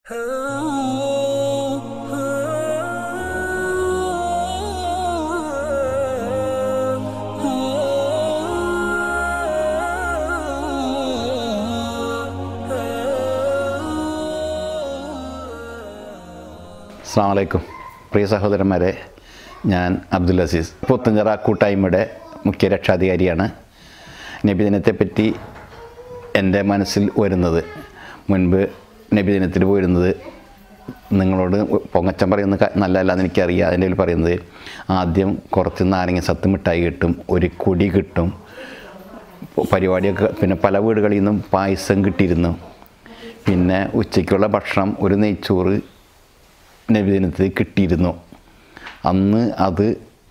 അസ്സാം വലൈക്കും പ്രിയ സഹോദരന്മാരെ ഞാൻ അബ്ദുൽ അസീസ് പുത്തഞ്ചിറ കൂട്ടായ്മയുടെ മുഖ്യ രക്ഷാധികാരിയാണ് നബിദിനത്തെപ്പറ്റി എൻ്റെ മനസ്സിൽ വരുന്നത് മുൻപ് നബിദിനത്തിൽ പോയിരുന്നത് നിങ്ങളോട് പൊങ്ങച്ചം പറയുന്ന ക- നല്ലതല്ല എന്ന് എനിക്കറിയാം അതിൻ്റെ പേരിൽ പറയുന്നത് ആദ്യം കുറച്ച് നാരങ്ങ സത്ത് മിഠായി കിട്ടും ഒരു കൊടി കിട്ടും പരിപാടിയൊക്കെ പിന്നെ പല വീടുകളിൽ നിന്നും പായസം കിട്ടിയിരുന്നു പിന്നെ ഉച്ചയ്ക്കുള്ള ഭക്ഷണം ഒരു നെയ്ച്ചോറ് നബിദിനത്തിൽ കിട്ടിയിരുന്നു അന്ന് അത്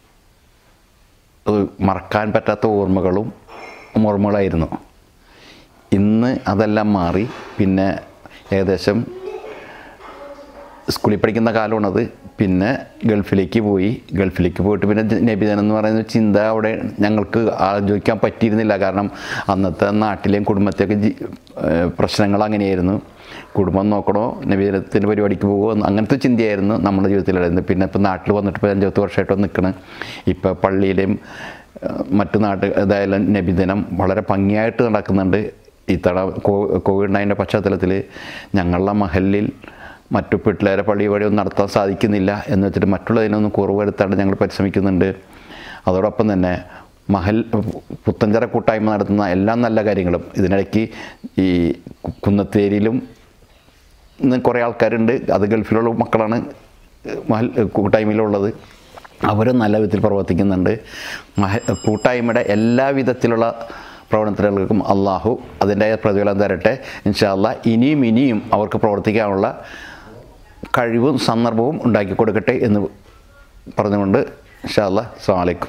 ഏഹ് മറക്കാൻ പറ്റാത്ത ഓർമ്മകളും ഓർമ്മകളായിരുന്നു ഇന്ന് അതെല്ലാം മാറി പിന്നെ ഏകദേശം സ്കൂളിൽ പഠിക്കുന്ന കാലമാണത് പിന്നെ ഗൾഫിലേക്ക് പോയി ഗൾഫിലേക്ക് പോയിട്ട് പിന്നെ ജ- നബിദിനം എന്ന് പറയുന്ന ചിന്ത അവിടെ ഞങ്ങൾക്ക് ആലോചിക്കാൻ പറ്റിയിരുന്നില്ല കാരണം അന്നത്തെ നാട്ടിലെയും കുടുംബത്തെയൊക്കെ ജി ഏഹ് പ്രശ്നങ്ങൾ അങ്ങനെയായിരുന്നു കുടുംബം നോക്കണോ നബിദിനത്തിൻ്റെ പരിപാടിക്ക് പോകുമോ എന്ന് അങ്ങനത്തെ ചിന്തയായിരുന്നു നമ്മുടെ ജീവിതത്തിലായിരുന്നു പിന്നെ ഇപ്പോൾ നാട്ടിൽ വന്നിട്ട് ഇപ്പോൾ അഞ്ചാമത്തെ വർഷമായിട്ട് നിൽക്കണം ഇപ്പോൾ പള്ളിയിലെയും ഏഹ് മറ്റു നാട്ട് ഏതായാലും നബിദിനം വളരെ ഭംഗിയായിട്ട് നടക്കുന്നുണ്ട് ഇത്തവണ കോ- കോവിഡ് നയൻ്റെ പശ്ചാത്തലത്തിൽ ഞങ്ങളുടെ മഹലിൽ മറ്റു പിള്ളേരെ പള്ളി വഴിയൊന്നും നടത്താൻ സാധിക്കുന്നില്ല എന്ന് വെച്ചിട്ട് മറ്റുള്ളതിനൊന്നും കുറവ് വരുത്താണ്ട് ഞങ്ങൾ പരിശ്രമിക്കുന്നുണ്ട് അതോടൊപ്പം തന്നെ മഹൽ പുത്തഞ്ചിറ കൂട്ടായ്മ നടത്തുന്ന എല്ലാ നല്ല കാര്യങ്ങളും ഇതിനിടയ്ക്ക് ഈ കുന്നത്തേരിയിലും ഇന്ന് കുറേ ആൾക്കാരുണ്ട് അത് ഗൾഫിലുള്ള മക്കളാണ് മഹൽ കൂട്ടായ്മയിലുള്ളത് അവരും നല്ല വിധത്തിൽ പ്രവർത്തിക്കുന്നുണ്ട് മഹ കൂട്ടായ്മയുടെ എല്ലാ വിധത്തിലുള്ള പ്രവർത്തനങ്ങൾക്കും അള്ളാഹു അതിൻ്റെ പ്രതിഫലം തരട്ടെ ഇൻഷാല്ല ഇനിയും ഇനിയും അവർക്ക് പ്രവർത്തിക്കാനുള്ള കഴിവും സന്ദർഭവും ഉണ്ടാക്കി കൊടുക്കട്ടെ എന്ന് പറഞ്ഞുകൊണ്ട് ഇൻഷാല്ല അസ്സാം വലൈക്കും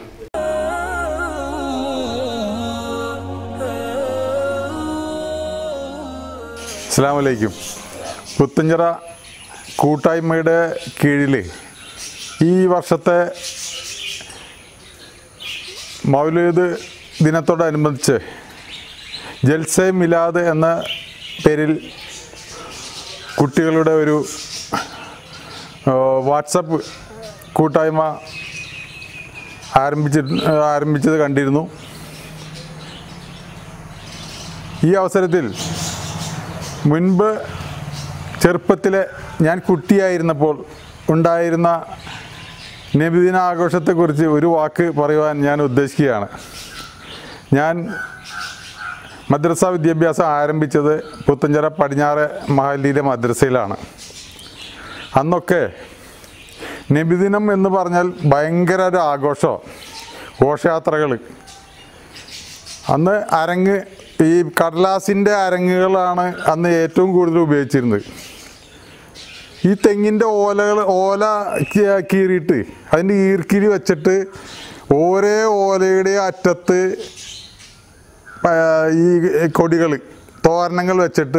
അസ്സാം വലൈക്കും പുത്തഞ്ചിറ കൂട്ടായ്മയുടെ കീഴിൽ ഈ വർഷത്തെ മൗലൂദ് ദിനത്തോടനുബന്ധിച്ച് ജൽസെ മിലാദ് എന്ന പേരിൽ കുട്ടികളുടെ ഒരു ആ, വാട്സപ്പ് കൂട്ടായ്മ ആരംഭിച്ചി ആരംഭിച്ചത് കണ്ടിരുന്നു ഈ അവസരത്തിൽ മുൻപ് ചെറുപ്പത്തിലെ ഞാൻ കുട്ടിയായിരുന്നപ്പോൾ ഉണ്ടായിരുന്ന നബിദിന ആഘോഷത്തെക്കുറിച്ച് ഒരു വാക്ക് പറയുവാൻ ഞാൻ ഉദ്ദേശിക്കുകയാണ് ഞാൻ മദ്രസ വിദ്യാഭ്യാസം ആരംഭിച്ചത് പുത്തഞ്ചിറ പടിഞ്ഞാറ് മഹല്ലിയിലെ മദ്രസയിലാണ് അന്നൊക്കെ നബിദിനം എന്ന് പറഞ്ഞാൽ ഭയങ്കര ഒരു ആഘോഷം ഘോഷയാത്രകൾ അന്ന് അരങ്ങ് ഈ കടലാസിൻ്റെ അരങ്ങുകളാണ് അന്ന് ഏറ്റവും കൂടുതൽ ഉപയോഗിച്ചിരുന്നത് ഈ തെങ്ങിൻ്റെ ഓലകൾ ഓല കീ- കീറിയിട്ട് അതിൻ്റെ ഈർക്കിരി വെച്ചിട്ട് ഓരോ ഓലയുടെ അറ്റത്ത് പ- ഈ കൊടികൾ തോരണങ്ങൾ വെച്ചിട്ട്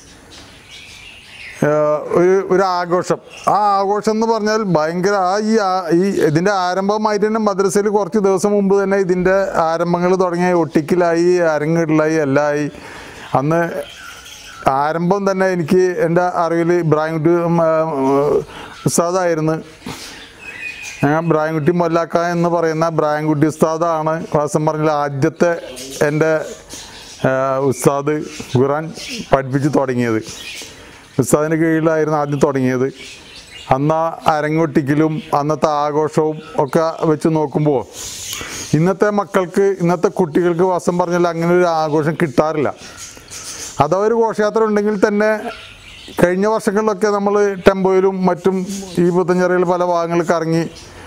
ഏഹ് ഒരു ഒരു ആഘോഷം ആ ആഘോഷം എന്ന് പറഞ്ഞാൽ ഭയങ്കര ആ ഈ ആ- ഈ ഇതിൻ്റെ ആരംഭമായിട്ട് തന്നെ മദ്രസയിൽ കുറച്ച് ദിവസം മുമ്പ് തന്നെ ഇതിൻ്റെ ആരംഭങ്ങൾ തുടങ്ങിയ ഒട്ടിക്കലായി അരങ്ങിടലായി എല്ലായി അന്ന് ആരംഭം തന്നെ എനിക്ക് എൻ്റെ അറിവിൽ ഇബ്രാഹിംകുട്ടി ഉം, ആ, ഉസ്താദായിരുന്നു ഞാൻ ബ്രായൻകുട്ടി മൊല്ലാക്ക എന്ന് പറയുന്ന ബ്രായൻകുട്ടി ഉസ്താദാണ് വാസം പറഞ്ഞാൽ ആദ്യത്തെ എൻ്റെ ആ, ഉസ്താദ് ഖുറാൻ പഠിപ്പിച്ച് തുടങ്ങിയത് ഉസ്താദിൻ്റെ കീഴിലായിരുന്നു ആദ്യം തുടങ്ങിയത് അന്ന് ആ അരങ്ങൊട്ടിക്കലും അന്നത്തെ ആഘോഷവും ഒക്കെ വെച്ച് നോക്കുമ്പോൾ ഇന്നത്തെ മക്കൾക്ക് ഇന്നത്തെ കുട്ടികൾക്ക് വാസം പറഞ്ഞാൽ അങ്ങനെ ഒരു ആഘോഷം കിട്ടാറില്ല അഥവാ ഒരു ഘോഷയാത്ര ഉണ്ടെങ്കിൽ തന്നെ കഴിഞ്ഞ വർഷങ്ങളിലൊക്കെ നമ്മൾ ടെമ്പോയിലും മറ്റും ഈ പുത്തഞ്ചിറയിൽ പല ഭാഗങ്ങളിൽ കറങ്ങി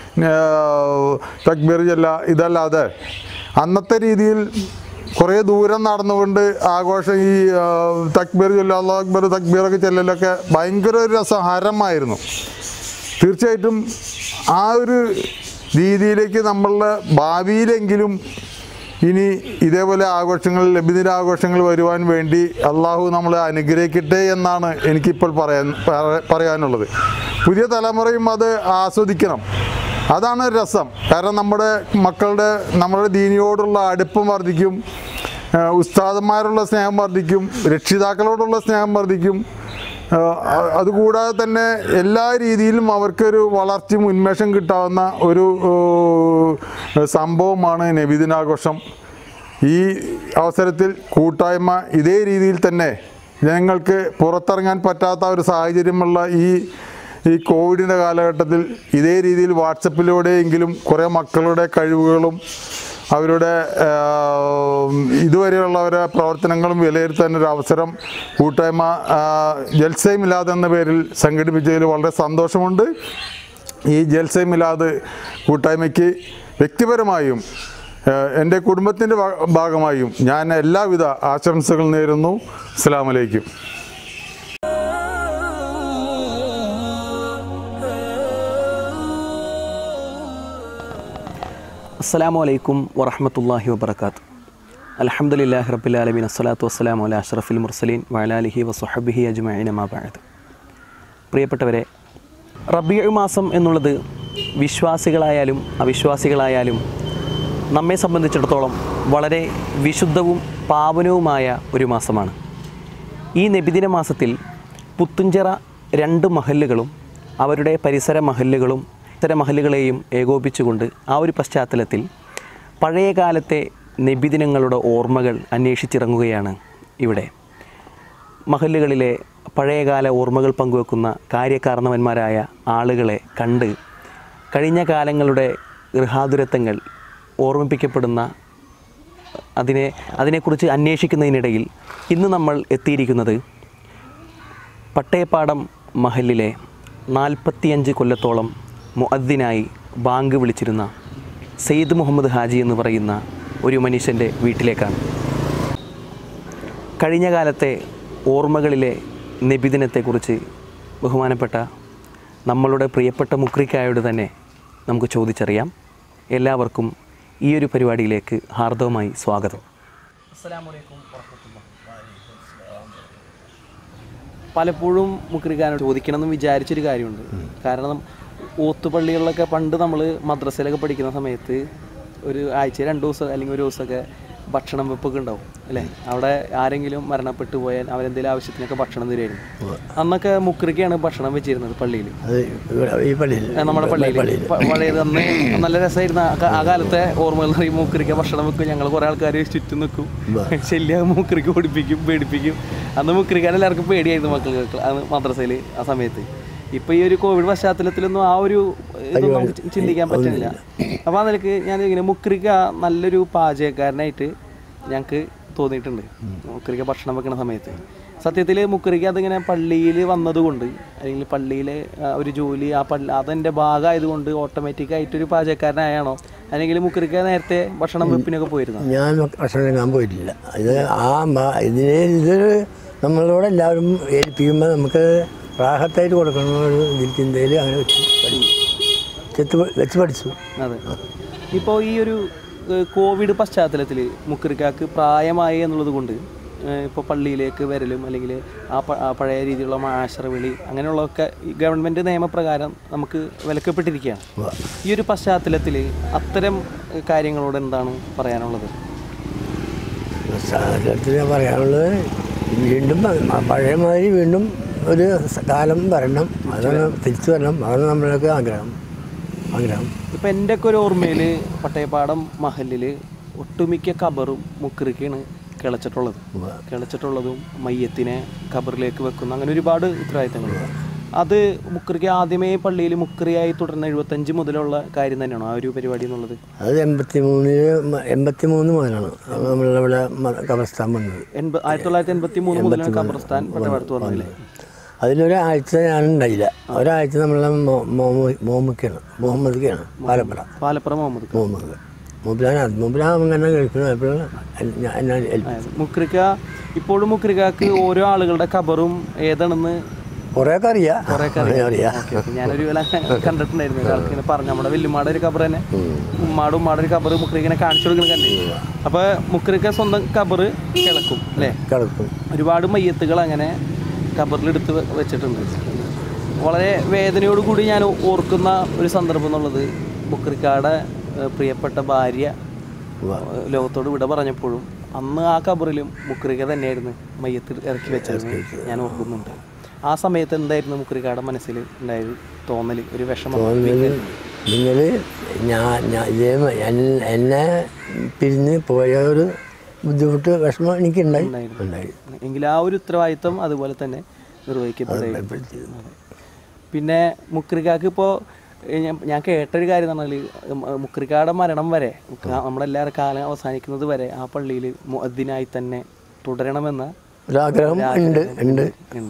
തക്ബീർ ചെല്ല ഇതല്ലാതെ അന്നത്തെ രീതിയിൽ കുറേ ദൂരം നടന്നുകൊണ്ട് ആഘോഷം ഈ ആ, തക്ബീർ ചൊല്ല അള്ളാഹ് അക്ബർ തക്ബീറൊക്കെ ചെല്ലലൊക്കെ ഭയങ്കര ഒരു രസം ഹരമായിരുന്നു തീർച്ചയായിട്ടും ആ ഒരു രീതിയിലേക്ക് നമ്മളുടെ ഭാവിയിലെങ്കിലും ഇനി ഇതേപോലെ ആഘോഷങ്ങൾ ലഭിദിന ആഘോഷങ്ങൾ വരുവാൻ വേണ്ടി അള്ളാഹു നമ്മളെ അനുഗ്രഹിക്കട്ടെ എന്നാണ് എനിക്കിപ്പോൾ പറയാൻ പറ- പറയാനുള്ളത് പുതിയ തലമുറയും അത് ആസ്വദിക്കണം അതാണ് രസം കാരണം നമ്മുടെ മക്കളുടെ നമ്മുടെ ദീനിയോടുള്ള അടുപ്പം വർദ്ധിക്കും ആ, ഉസ്താദന്മാരുള്ള സ്നേഹം വർദ്ധിക്കും രക്ഷിതാക്കളോടുള്ള സ്നേഹം വർദ്ധിക്കും ആ, അതുകൂടാതെ തന്നെ എല്ലാ രീതിയിലും അവർക്കൊരു വളർച്ചയും ഉന്മേഷം കിട്ടാവുന്ന ഒരു ഏ, സംഭവമാണ് നബിദിനാഘോഷം ഈ അവസരത്തിൽ കൂട്ടായ്മ ഇതേ രീതിയിൽ തന്നെ ജനങ്ങൾക്ക് പുറത്തിറങ്ങാൻ പറ്റാത്ത ഒരു സാഹചര്യമുള്ള ഈ ഈ കോവിഡിൻ്റെ കാലഘട്ടത്തിൽ ഇതേ രീതിയിൽ വാട്സപ്പിലൂടെയെങ്കിലും കുറേ മക്കളുടെ കഴിവുകളും അവരുടെ ആ, ഇതുവരെയുള്ളവരുടെ പ്രവർത്തനങ്ങളും വിലയിരുത്താൻ ഒരു അവസരം കൂട്ടായ്മ ആ, ജൽസൈ മിലാദ് എന്ന പേരിൽ സംഘടിപ്പിച്ചതിൽ വളരെ സന്തോഷമുണ്ട് ഈ ജൽസൈ മിലാദ് കൂട്ടായ്മയ്ക്ക് വ്യക്തിപരമായും ആ, എൻ്റെ കുടുംബത്തിൻ്റെ ഭാ- ഭാഗമായും ഞാൻ എല്ലാവിധ ആശംസകൾ നേരുന്നു അസ്സാം വലൈക്കും അസ്സലാമു അലൈക്കും വറഹമത്തല്ലാഹി വബർക്കാത്ത് അലഹമുല്ലാഹി റബ്ബിലാലമീൻ അസ്സലാത്തു വസ്സലാമു അല അഷ്റഫുൽ മുർസലീൻ വലാലിഹി വസുഹബിഹി അജ്മൈൻ അമാബായത് പ്രിയപ്പെട്ടവരെ റബിയു മാസം എന്നുള്ളത് വിശ്വാസികളായാലും അവിശ്വാസികളായാലും നമ്മെ സംബന്ധിച്ചിടത്തോളം വളരെ വിശുദ്ധവും പാവനവുമായ ഒരു മാസമാണ് ഈ നബിദിന മാസത്തിൽ പുത്തുഞ്ചിറ രണ്ട് മഹല്ലുകളും അവരുടെ പരിസര മഹല്ലുകളും ഇത്തര മഹല്ലുകളെയും ഏകോപിച്ചുകൊണ്ട് ആ ഒരു പശ്ചാത്തലത്തിൽ പഴയ കാലത്തെ നബിദിനങ്ങളുടെ ഓർമ്മകൾ അന്വേഷിച്ചിറങ്ങുകയാണ് ഇവിടെ മഹല്ലുകളിലെ പഴയകാല ഓർമ്മകൾ പങ്കുവെക്കുന്ന കാര്യകാരണവന്മാരായ ആളുകളെ കണ്ട് കഴിഞ്ഞ കാലങ്ങളുടെ ഗൃഹാതുരത്വങ്ങൾ ഓർമ്മിപ്പിക്കപ്പെടുന്ന അതിനെ അതിനെക്കുറിച്ച് അന്വേഷിക്കുന്നതിനിടയിൽ ഇന്ന് നമ്മൾ എത്തിയിരിക്കുന്നത് പട്ടയപ്പാടം മഹലിലെ നാൽപ്പത്തിയഞ്ച് കൊല്ലത്തോളം മുഅദ്ദിനായി ബാങ്ക് വിളിച്ചിരുന്ന സെയ്ദ് മുഹമ്മദ് ഹാജി എന്ന് പറയുന്ന ഒരു മനുഷ്യൻ്റെ വീട്ടിലേക്കാണ് കഴിഞ്ഞ കാലത്തെ ഓർമ്മകളിലെ നബിദിനത്തെക്കുറിച്ച് ബഹുമാനപ്പെട്ട നമ്മളുടെ പ്രിയപ്പെട്ട മുക്രിക്കായോട് തന്നെ നമുക്ക് ചോദിച്ചറിയാം എല്ലാവർക്കും ഈ ഒരു പരിപാടിയിലേക്ക് ഹാർദവമായി സ്വാഗതം പലപ്പോഴും മുക്രിക്കാനോട് ചോദിക്കണം എന്ന് വിചാരിച്ചൊരു കാര്യമുണ്ട് കാരണം ഓത്തുപള്ളികളിലൊക്കെ പണ്ട് നമ്മൾ മദ്രസയിലൊക്കെ പഠിക്കുന്ന സമയത്ത് ഒരു ആഴ്ച രണ്ട് ദിവസം അല്ലെങ്കിൽ ഒരു ദിവസമൊക്കെ ഭക്ഷണം വെപ്പൊക്കെ ഉണ്ടാവും അല്ലേ അവിടെ ആരെങ്കിലും മരണപ്പെട്ടു പോയാൽ അവരെന്തെങ്കിലും ആവശ്യത്തിനൊക്കെ ഭക്ഷണം തരുമായിരുന്നു അന്നൊക്കെ മുക്രിക്കാണ് ഭക്ഷണം വെച്ചിരുന്നത് പള്ളിയിൽ അത് ഇവിടെ ഈ പള്ളിയിൽ ആ, നമ്മുടെ പള്ളിയിൽ പ- പഴയത് അന്ന് നല്ല രസമായിരുന്നു ആ കാ- ആ കാലത്തെ ഓർമ്മകൾ എന്ന് പറയും മൂക്കറിക്ക് ഭക്ഷണം വെക്കും ഞങ്ങൾ കുറേ ആൾക്കാർ ചുറ്റും നിൽക്കും ശല്യ മൂക്കറിക്ക് ഓടിപ്പിക്കും പേടിപ്പിക്കും അന്ന് മൂക്കറിക്കാൻ എല്ലാവർക്കും പേടിയായിരുന്നു മക്കൾക്ക് അന്ന് മദ്രസയിൽ ആ സമയത്ത് ഇപ്പൊ ഈ ഒരു കോവിഡ് പശ്ചാത്തലത്തിലൊന്നും ആ ഒരു ഇതൊന്നും നമുക്ക് ചി- ചിന്തിക്കാൻ പറ്റുന്നില്ല അപ്പോൾ ആ നിലക്ക് ഞാൻ ഇങ്ങനെ മുക്രിക്ക നല്ലൊരു പാചകക്കാരനായിട്ട് ഞങ്ങൾക്ക് തോന്നിയിട്ടുണ്ട് മുക്രിക്ക ഭക്ഷണം വെക്കുന്ന സമയത്ത് സത്യത്തിൽ മുക്രിക്ക അതിങ്ങനെ പള്ളിയിൽ വന്നതുകൊണ്ട് അല്ലെങ്കിൽ പള്ളിയിലെ ആ, ഒരു ജോലി ആ പള്ളി അതെൻ്റെ ഭാഗമായതുകൊണ്ട് ഓട്ടോമാറ്റിക് ആയിട്ടൊരു പാചകക്കാരനായാണോ അല്ലെങ്കിൽ മുക്രിക്ക നേരത്തെ ഭക്ഷണം വെപ്പിനൊക്കെ പോയിരുന്നു ഞാൻ ഭക്ഷണം എടുക്കാൻ പോയിട്ടില്ല ഇത് ആ മ- ഇതിനെ ഇത് നമ്മളോട് എല്ലാവരും ഏൽപ്പിക്കുമ്പോൾ നമുക്ക് പ്രാഹത്തായിട്ട് കൊടുക്കണം ഒരു ഇതിൽ ചിന്തയിൽ അങ്ങനെ വെച്ച് പഠിച്ചു ചെത്ത് പ- വെച്ച് പഠിച്ചു അതെ ഇപ്പോൾ ഈ ഒരു ഏഹ്, കോവിഡ് പശ്ചാത്തലത്തിൽ മുക്രിക്കാക്ക് പ്രായമായി എന്നുള്ളത് കൊണ്ട് ഇപ്പോൾ പള്ളിയിലേക്ക് വരലും അല്ലെങ്കിൽ ആ പ- ആ പഴയ രീതിയിലുള്ള മാശ്രവിളി അങ്ങനെയുള്ളതൊക്കെ ഈ ഗവൺമെൻറ് നിയമപ്രകാരം നമുക്ക് വിലക്കപ്പെട്ടിരിക്കുകയാണ് ഈ ഒരു പശ്ചാത്തലത്തിൽ അത്തരം ഏഹ്, കാര്യങ്ങളോട് എന്താണ് പറയാനുള്ളത് സാഹചര്യത്തിൽ ഞാൻ പറയാനുള്ളത് വീണ്ടും പ- പഴയ മാതിരി വീണ്ടും ഒരു സ- കാലം വരണം അതാണ് തിരിച്ചു വരണം അതാണ് നമ്മളൊക്കെ ആഗ്രഹം ആഗ്രഹം ഇപ്പം എൻ്റെ ഒക്കെ ഒരു ഓർമ്മയിൽ പട്ടയപ്പാടം മഹലിൽ ഒട്ടുമിക്ക കബറും മുക്രിക്കാണ് കിളച്ചിട്ടുള്ളത് കിളച്ചിട്ടുള്ളതും മയ്യത്തിനെ കബറിലേക്ക് വെക്കുന്ന അങ്ങനെ ഒരുപാട് ഉത്തരവാദിത്തങ്ങളുണ്ട് അത് മുക്രിക്ക് ആദ്യമേ പള്ളിയിൽ മുക്രിയായി തുടർന്ന് എഴുപത്തഞ്ച് മുതലുള്ള കാര്യം തന്നെയാണോ ആ ഒരു പരിപാടി എന്നുള്ളത് അത് എൺപത്തി മൂന്നില് എൺപത്തി മൂന്ന് മുതലാണ് നമ്മളിവിടെ മ- കബർസ്ഥാൻ വന്നത് എൺപ ആയിരത്തി തൊള്ളായിരത്തി എൺപത്തി മൂന്ന് മുതലാണ് ഖബർസ്ഥാൻ പട്ടയപ്പാടത്ത് വന്നതല്ലേ അതിലൊരാഴ്ച ഞാൻ ഉണ്ടായില്ല ഒരാഴ്ച നമ്മളെ മോമുക്കാണ് മുഹമ്മദ്ക്കാണ് പാലപ്പുറ പാലപ്പുറ മുഹമ്മദ് മുഹമ്മദ് മുബിലാൻ മുബിലാൻ അങ്ങനെ കഴിക്കുന്നത് അപ്പോഴാണ് ഞാൻ ഏൽപ്പിച്ചു മുക്രിക്ക ഇപ്പോഴും മുക്രിക്കാക്ക് ഓരോ ആളുകളുടെ ഖബറും ഏതാണെന്ന് കുറേയൊക്കെ അറിയാം കുറേയൊക്കെ അങ്ങനെ അറിയാം ഓക്കേ, ഓക്കേ. ഞാനൊരു വേള കണ്ടിട്ടുണ്ടായിരുന്നു ഒരാൾക്ക് ഇങ്ങനെ പറഞ്ഞു നമ്മുടെ വല്യമ്മയുടെ ഒരു കബർ തന്നെ ഉമ്മാട് ഉമ്മാടെ ഒരു കബർ മുക്രിക്കിനെ കാണിച്ചു കൊടുക്കുന്ന കണ്ടിരുന്നു അപ്പൊ മുക്രിക്ക സ്വന്തം കബർ കിളക്കും അല്ലേ കിടക്കും ഒരുപാട് മയ്യത്തുകൾ അങ്ങനെ കബറിലെടുത്ത് വെ- വെച്ചിട്ടുണ്ട് വളരെ വേദനയോട് കൂടി ഞാൻ ഓർക്കുന്ന ഒരു സന്ദർഭം എന്നുള്ളത് മുക്രിക്കാടെ ഏഹ്, പ്രിയപ്പെട്ട ഭാര്യ ഏഹ്, ലോകത്തോട് വിട പറഞ്ഞപ്പോഴും അന്ന് ആ കബറിലും മുക്രിക തന്നെയായിരുന്നു മയ്യത്ത് ഇറക്കി വെച്ചത് ഞാൻ ഓർക്കുന്നുണ്ട് ആ സമയത്ത് എന്തായിരുന്നു മുക്രിക്കാടൻ മനസ്സിൽ ഉണ്ടായത് തോന്നൽ ഒരു വിഷമം തോന്നുന്നത് നിങ്ങൾ ഞാൻ ഞാൻ ഇതേ മ- എൻ- എന്നെ പിരിഞ്ഞ് പോയ ഒരു ബുദ്ധിമുട്ട് വിഷമം എനിക്കുണ്ടായി ഉണ്ടായി എങ്കിൽ ആ ഒരു ഉത്തരവാദിത്വം അതുപോലെ തന്നെ നിർവഹിക്കപ്പെടുകയും അതെ. പിന്നെ മുക്രിക്കാക്ക് ഇപ്പോൾ ഞാൻ കേട്ടൊരു കാര്യം എന്ന് പറഞ്ഞാൽ മുക്രിക്കാടെ മരണം വരെ മുക്ക- നമ്മളെല്ലാവരും കാലം അവസാനിക്കുന്നത് വരെ ആ പള്ളിയിൽ മുഅദ്ദിനായി തന്നെ തുടരണമെന്ന ഒരാഗ്രഹം ഉണ്ട് ഉണ്ട്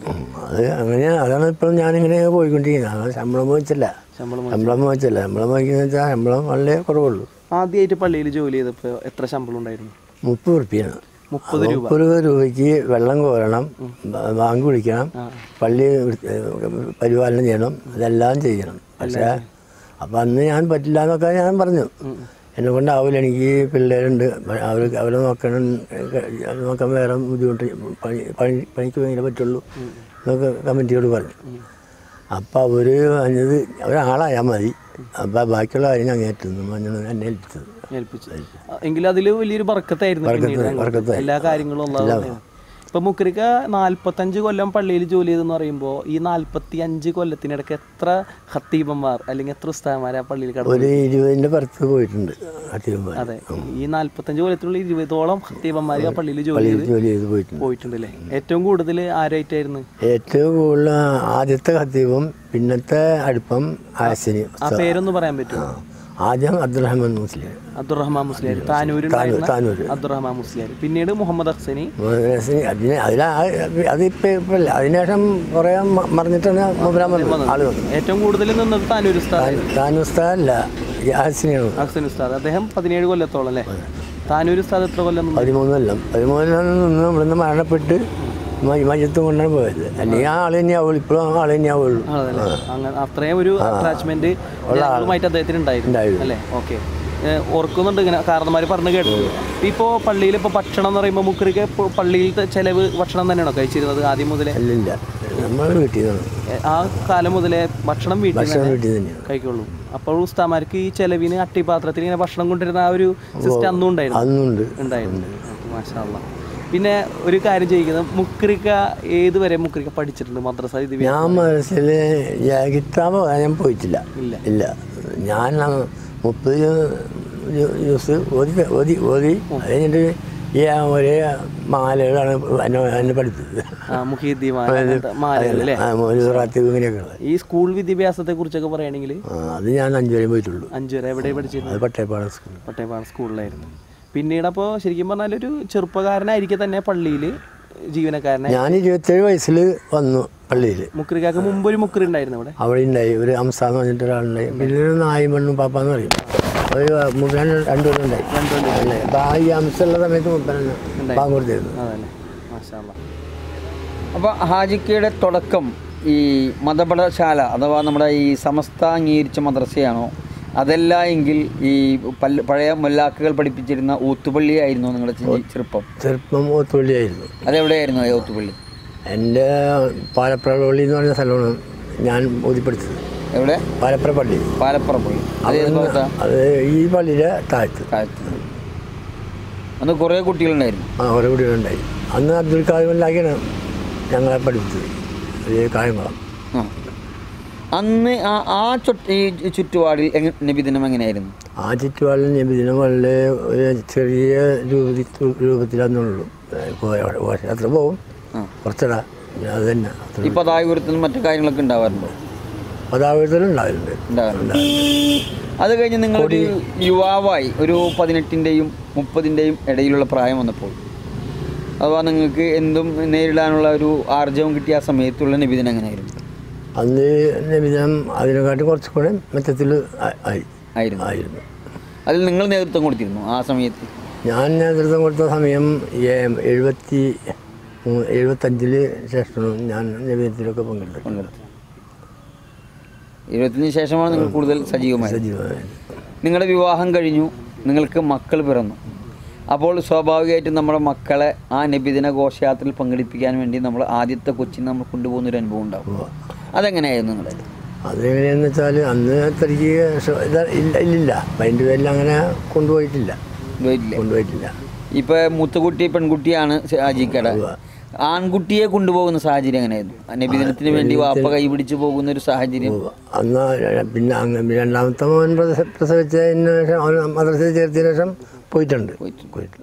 അത് അങ്ങനെ അതാണ് ഇപ്പോൾ ഞാനിങ്ങനെ പോയിക്കൊണ്ടിരിക്കുന്നത് അത് ശമ്പളം വാങ്ങിച്ചില്ല ശമ്പളം ശമ്പളം വാങ്ങിച്ചില്ല ശമ്പളം വാങ്ങിക്കുന്ന വെച്ചാൽ ശമ്പളം വളരെ കുറവുള്ളൂ ആദ്യമായിട്ട് പള്ളിയിൽ ജോലി ചെയ്തപ്പോൾ എത്ര ശമ്പളം ഉണ്ടായിരുന്നു മുപ്പത് റുപ്യാണ് മുപ്പത് രൂപ മുപ്പത് രൂപയ്ക്ക് വെള്ളം കോരണം ബ- ബാങ്ക് വിളിക്കണം പള്ളി വൃത്തി- പരിപാലനം ചെയ്യണം ഇതെല്ലാം ചെയ്യണം പക്ഷേ അപ്പം അന്ന് ഞാൻ പറ്റില്ല എന്നൊക്കെ ഞാൻ പറഞ്ഞു എന്നെ കൊണ്ടാവില്ല എനിക്ക് പിള്ളേരുണ്ട് അവർ അവരെ നോക്കണം അത് നോക്കാൻ വേറെ ബുദ്ധിമുട്ട് പണി പണി പണിക്ക് ഭയങ്കര പറ്റുള്ളൂ എന്നൊക്കെ കമ്മിറ്റിയോട് പറഞ്ഞു അപ്പം അവർ പറഞ്ഞത് ഒരാളായാൽ മതി അപ്പം ബാക്കിയുള്ള കാര്യം ഞാൻ ഏറ്റെന്ന് പറഞ്ഞാണ് എന്നെ ഏൽപ്പിച്ചത് ഏൽപ്പിച്ചു എങ്കിലും അതിൽ വലിയൊരു ബർക്കത്തായിരുന്നു പിന്നീട് അങ്ങോട്ട്. ബർക്കത്തായി. എല്ലാ കാര്യങ്ങളും ഉള്ളത് ഇപ്പൊ മുക്രിക്ക നാല്പത്തഞ്ച് കൊല്ലം പള്ളിയിൽ ജോലി ചെയ്തെന്ന് പറയുമ്പോൾ ഈ നാല്പത്തി അഞ്ച് കൊല്ലത്തിനിടയ്ക്ക് എത്ര ഹത്തീബന്മാർ അല്ലെങ്കിൽ എത്ര ഉസ്താദന്മാർ ആ പള്ളിയിൽ കടന്നു ഒരു ഇരുപതിൻ്റെ പുറത്ത് പോയിട്ടുണ്ട് അധികം അതെ ഈ നാല്പത്തഞ്ച് കൊല്ലത്തിലുള്ള ഇരുപതോളം ഹത്തീബന്മാർ ആ പള്ളിയിൽ ജോലി പള്ളിയിൽ ചെയ്ത് ജോലി ചെയ്ത് പോയിട്ടുണ്ട് പോയിട്ടുണ്ട് അല്ലേ ഏറ്റവും കൂടുതൽ ആരായിട്ടായിരുന്നു ഏറ്റവും കൂടുതൽ ആദ്യത്തെ ഖത്തീബും പിന്നത്തെ അടുപ്പം ആസിനി ആ പേരൊന്ന് പറയാൻ പറ്റുമോ ആദ്യം അബ്ദുറഹ്മാൻ മുസ്ലിം അബ്ദുറഹ്മാൻ മുസ്ലിയാർ താനൂരുണ്ടായിരുന്ന താനൂർ അബ്ദുറഹ്മാൻ മുസ്ലിയാർ പിന്നീട് മുഹമ്മദ് അഹ്സനി ആസിനി അതിന് അതിൽ അതിപ്പോൾ ഇപ്പം അതിനുശേഷം കുറേ മ- മറിഞ്ഞിട്ടാണ് മുബരാൻ വന്നത് ആള് വന്നു ഏറ്റവും കൂടുതൽ നിന്നത് താനൂർ ഉസ്താദ് താനുസ്താല്ല ആസിനിയാണ് അഹ്സൻ ഉസ്താദ് അദ്ദേഹം പതിനേഴ് കൊല്ലത്തോളം അല്ലേ താനൂർ ഉസ്താദ് എത്ര കൊല്ലം നിന്നു? പതിമൂന്നെല്ലാം പതിമൂന്നെല്ലാം നിന്ന് ഇവിടുന്ന് മരണപ്പെട്ട് മ- മയ്യത്തും കൊണ്ടാണ് പോയത് അല്ലെങ്കിൽ ആ ആൾ തന്നെയാവുള്ളൂ ഇപ്പോഴും ആ ആൾ തന്നെയാവുള്ളൂ അതല്ലേ അങ്ങനെ അത്രയും ഒരു അറ്റാച്ച്മെന്റ് ജനങ്ങളുമായിട്ട് അദ്ദേഹത്തിന് ഉണ്ടായിരുന്നു ഉണ്ടായിരുന്നു. അല്ലേ ഓക്കെ ഓർക്കുന്നുണ്ട് ഇങ്ങനെ കാരണന്മാർ പറഞ്ഞു കേട്ടു ഇപ്പോ പള്ളിയിൽ ഇപ്പൊ ഭക്ഷണം എന്ന് പറയുമ്പോൾ മുക്കറിക്ക് പള്ളിയിലത്തെ ചെലവ് ഭക്ഷണം തന്നെയാണോ കഴിച്ചിരുന്നത് ആദ്യം മുതലേ അല്ലില്ല നമ്മൾ വീട്ടിൽ നിന്നാണ് ഏ, ആ കാലം മുതലേ ഭക്ഷണം വീട്ടിൽ നിന്ന് ഭക്ഷണം വീട്ടിൽ തന്നെയാണ് കഴിക്കുള്ളൂ അപ്പോൾ ഉസ്താമാർക്ക് ഈ ചെലവിന് അട്ടിപാത്രത്തിൽ ഇങ്ങനെ ഭക്ഷണം കൊണ്ടിരുന്ന ആ ഒരു സിസ്റ്റം അന്നും ഉണ്ടായിരുന്നു അന്നുണ്ട് ഉണ്ടായിരുന്നു മാഷാ അല്ലാ. പിന്നെ ഒരു കാര്യം ചെയ്യുന്നത് മുക്രിക്ക ഏതുവരെ മുക്രിക്ക പഠിച്ചിട്ടുണ്ട് മദ്രസ ഇത് ഞാൻ മനസ്സിൽ കിതാബ് ഞാൻ പോയിട്ടില്ല ഇല്ല. ഇല്ല ഞാൻ ആ മുപ്പത് ന്യൂസ് ഓതി ഓതി ഓതി അത് കഴിഞ്ഞിട്ട് ഈ ആ ഒരേ മാലകളാണ് എന്നെ എന്നെ പഠിപ്പിച്ചത് ആ, മുഹീദ്ദീൻ മാല, അങ്ങനത്തെ മാലകൾ അല്ലേ ആ, ഒരു റാത്തി ഇങ്ങനെയൊക്കെ ഉള്ളത് ഈ സ്കൂൾ വിദ്യാഭ്യാസത്തെ കുറിച്ചൊക്കെ പറയുകയാണെങ്കിൽ ആ, അത് ഞാൻ അഞ്ചു വരെ പോയിട്ടുള്ളൂ അഞ്ചു വരെ എവിടെ പഠിച്ചിരുന്നത് അത് പട്ടയപ്പാട സ്കൂൾ പട്ടയപ്പാട് സ്കൂളിലായിരുന്നു പിന്നീട് അപ്പോൾ ശരിക്കും പറഞ്ഞാൽ ഒരു ചെറുപ്പക്കാരനായിരിക്കെ തന്നെ പള്ളിയിൽ ജീവനക്കാരനെ ഞാൻ ഇരുപത്തേഴ് വയസ്സിൽ വന്നു പള്ളിയിൽ മുക്രിക്കാക്ക് മുമ്പ് ഒരു മുക്രി ഉണ്ടായിരുന്നു ഇവിടെ അവിടെ ഉണ്ടായി ഒരു അംസാന്ന് പറഞ്ഞിട്ട് ഒരാളുണ്ടായി പിന്നെ ഒരു നായും പെണ്ണും പാപ്പാന്ന് പറയും ഒരു മുപ്പൻ രണ്ടുപേരും ഉണ്ടായി അല്ലേ അപ്പം ആ ഈ അംസമുള്ള സമയത്ത് മുപ്പൻ പാമ്പ് കൊടുത്തിരുന്നു അതല്ലേ മാഷാ അല്ലാ. അപ്പോൾ ഹാജിക്കയുടെ തുടക്കം ഈ മതപഠശാല അഥവാ നമ്മുടെ ഈ സമസ്ത അംഗീകരിച്ച മദ്രസയാണോ അതല്ല എങ്കിൽ ഈ പല്ല് പഴയ മൊല്ലാക്കുകൾ പഠിപ്പിച്ചിരുന്ന ഊത്തുപള്ളി ആയിരുന്നു നിങ്ങളുടെ ചെ- ചെറുപ്പം ചെറുപ്പം ഓത്തുപള്ളിയായിരുന്നു അതെവിടെയായിരുന്നു ആ ഊത്തുപള്ളി എൻ്റെ പാലപ്പുഴ പള്ളി എന്ന് പറഞ്ഞ സ്ഥലമാണ് ഞാൻ ഓതിപ്പടിച്ചത് എവിടെ പാലപ്പുഴ പള്ളി പാലപ്പുറ പള്ളി അത് ഏത് ഭാഗത്താ അത് ഈ പള്ളിയുടെ താഴത്ത് കാലത്ത് അന്ന് കുറേ കുട്ടികളുണ്ടായിരുന്നു ആ ഒരു കുടികളുണ്ടായി അന്ന് അബ്ദുൽ കാദിമല്ലാക്കിയാണ് ഞങ്ങളെ പഠിപ്പിച്ചത് ഒരു കായംകുളം ആ അന്ന് ആ ആ ചുറ്റ് ഈ ചുറ്റുപാടിൽ എങ്ങ നബിദിനം എങ്ങനെയായിരുന്നു ആ ചുറ്റുപാടിൽ നബിദിനം വളരെ ഒരു ചെറിയ രൂപത്തിൽ രൂപത്തിലാണെന്നുള്ളൂ അത്ര പോവും ആ. കുറച്ചടാ അത് തന്നെ അത്ര ഈ പതാകപുരത്തിനും മറ്റു കാര്യങ്ങളൊക്കെ ഉണ്ടാവാറുണ്ടോ പതാകത്തിലുണ്ടായിട്ടുണ്ട് ഉണ്ടാകാറുണ്ട് അത് കഴിഞ്ഞ് നിങ്ങളൊരു യുവാവായി ഒരു പതിനെട്ടിൻ്റെയും മുപ്പതിൻ്റെയും ഇടയിലുള്ള പ്രായം വന്നപ്പോൾ അഥവാ നിങ്ങൾക്ക് എന്തും നേരിടാനുള്ള ഒരു ആർജവം കിട്ടിയ ആ സമയത്തുള്ള നിബിധന എങ്ങനെയായിരുന്നു അന്ന് നബിദിനം അതിനെക്കാട്ടി കുറച്ചും കൂടെ മെച്ചത്തിൽ ആയി ആയിരുന്നു ആയിരുന്നു അതിൽ നിങ്ങൾ നേതൃത്വം കൊടുത്തിരുന്നു ആ സമയത്ത് ഞാൻ നേതൃത്വം കൊടുത്ത സമയം ഏ- എഴുപത്തി മൂ- എഴുപത്തഞ്ചില് ശേഷമാണ് ഞാൻ നബിദിനത്തിലൊക്കെ പങ്കെടുത്തത് പങ്കെടുത്തു എഴുപത്തിന് ശേഷമാണ് നിങ്ങൾ കൂടുതൽ സജീവമായത് സജീവമായത് നിങ്ങളുടെ വിവാഹം കഴിഞ്ഞു നിങ്ങൾക്ക് മക്കൾ പിറന്നു അപ്പോൾ സ്വാഭാവികമായിട്ടും നമ്മുടെ മക്കളെ ആ നബിദിന ഘോഷയാത്രയിൽ പങ്കെടുപ്പിക്കാൻ വേണ്ടി നമ്മൾ ആദ്യത്തെ കൊച്ചിനെ നമ്മൾ കൊണ്ടുപോകുന്ന ഒരു അനുഭവം ഉണ്ടാവും അതെങ്ങനെയായിരുന്നു നിങ്ങളുടെ അതെങ്ങനെയാന്ന് വെച്ചാൽ അന്ന് അത്രയ്ക്ക് ഷ- ഇത് ഇല്ല ഇല്ലില്ല അപ്പം അതിൻ്റെ പേരിൽ അങ്ങനെ കൊണ്ടുപോയിട്ടില്ല പോയിട്ടില്ലേ കൊണ്ടുപോയിട്ടില്ല ഇപ്പൊ മൂത്തകുട്ടി പെൺകുട്ടിയാണ് ആജിക്കട ആൺകുട്ടിയെ കൊണ്ടുപോകുന്ന സാഹചര്യം എങ്ങനെയായിരുന്നു നബിദിനത്തിന് വേണ്ടി വാപ്പ കൈപിടിച്ച് പോകുന്ന ഒരു സാഹചര്യം അന്ന് പിന്നെ അങ്ങ് രണ്ടാമത്തെ മോൻ പ്രസ- പ്രസവിച്ചതിന് ശേഷം അവൻ മദ്രസയിൽ ചേർത്തതിന് ശേഷം പോയിട്ടുണ്ട് പോയിട്ടുണ്ട്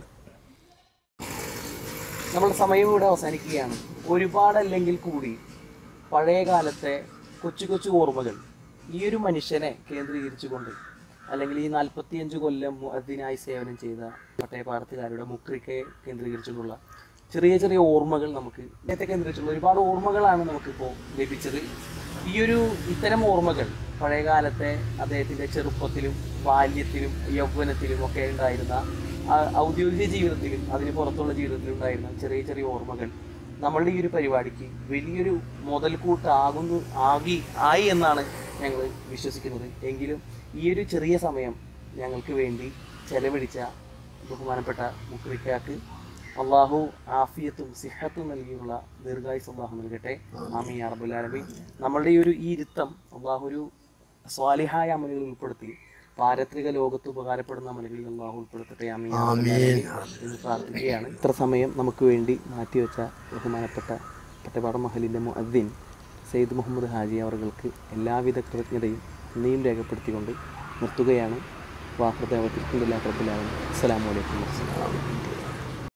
നമ്മുടെ സമയം ഇവിടെ അവസാനിക്കുകയാണ് ഒരുപാടല്ലെങ്കിൽ കൂടി പഴയ കാലത്തെ കൊച്ചു കൊച്ചു ഓർമ്മകൾ ഈ ഒരു മനുഷ്യനെ കേന്ദ്രീകരിച്ചുകൊണ്ട് അല്ലെങ്കിൽ ഈ നാൽപ്പത്തിയഞ്ച് കൊല്ലം അതിനായി സേവനം ചെയ്ത പട്ടയപാടത്തുകാരുടെ മുക്രിക്കെ കേന്ദ്രീകരിച്ചുകൊണ്ടുള്ള ചെറിയ ചെറിയ ഓർമ്മകൾ നമുക്ക് ഇന്നത്തെ കേന്ദ്രീകരിച്ചുള്ള ഒരുപാട് ഓർമ്മകളാണ് നമുക്കിപ്പോൾ ലഭിച്ചത് ഈ ഒരു ഇത്തരം ഓർമ്മകൾ പഴയ കാലത്തെ അദ്ദേഹത്തിൻ്റെ ചെറുപ്പത്തിലും ബാല്യത്തിലും യൗവനത്തിലും ഒക്കെ ഉണ്ടായിരുന്ന ആ ഔദ്യോഗിക ജീവിതത്തിലും അതിന് പുറത്തുള്ള ജീവിതത്തിലും ഉണ്ടായിരുന്ന ചെറിയ ചെറിയ ഓർമ്മകൾ നമ്മളുടെ ഈ ഒരു പരിപാടിക്ക് വലിയൊരു മുതൽക്കൂട്ടാകുന്നു ആകി ആയി എന്നാണ് ഞങ്ങൾ വിശ്വസിക്കുന്നത് എങ്കിലും ഈ ഒരു ചെറിയ സമയം ഞങ്ങൾക്ക് വേണ്ടി ചെലവഴിച്ച ബഹുമാനപ്പെട്ട മുക്രിക്കാക്ക് അള്ളാഹു ആഫിയത്തും സിഹത്തും നൽകിയുള്ള ദീർഘായുസ് അള്ളാഹു നൽകട്ടെ ആമീൻ യാ റബ്ബുൽ ആലമീൻ നമ്മളുടെ ഈ ഒരു ഈ ഇരുത്തം അള്ളാഹു ഒരു സ്വാലിഹായ അമലുകളിൽ ഉൾപ്പെടുത്തി പാരത്രിക ലോകത്ത് ഉപകാരപ്പെടുന്ന അമലുകളിൽ അള്ളാഹു ഉൾപ്പെടുത്തട്ടെ ആമീൻ യാ റബ്ബുൽ ആലമീൻ എന്ന് പ്രാർത്ഥിക്കുകയാണ് ഇത്ര സമയം നമുക്ക് വേണ്ടി മാറ്റിവെച്ച ബഹുമാനപ്പെട്ട പട്ടപ്പാടം മഹലിൻ്റെ മുഅദ്ദിൻ സെയ്ദ് മുഹമ്മദ് ഹാജി അവർക്ക് എല്ലാവിധ കൃതജ്ഞതയും നന്ദിയും രേഖപ്പെടുത്തിക്കൊണ്ട് നിർത്തുകയാണ് വാഹൃദാവത്തിൽ അസ്സലാമു അലൈക്കും വസ്സലാം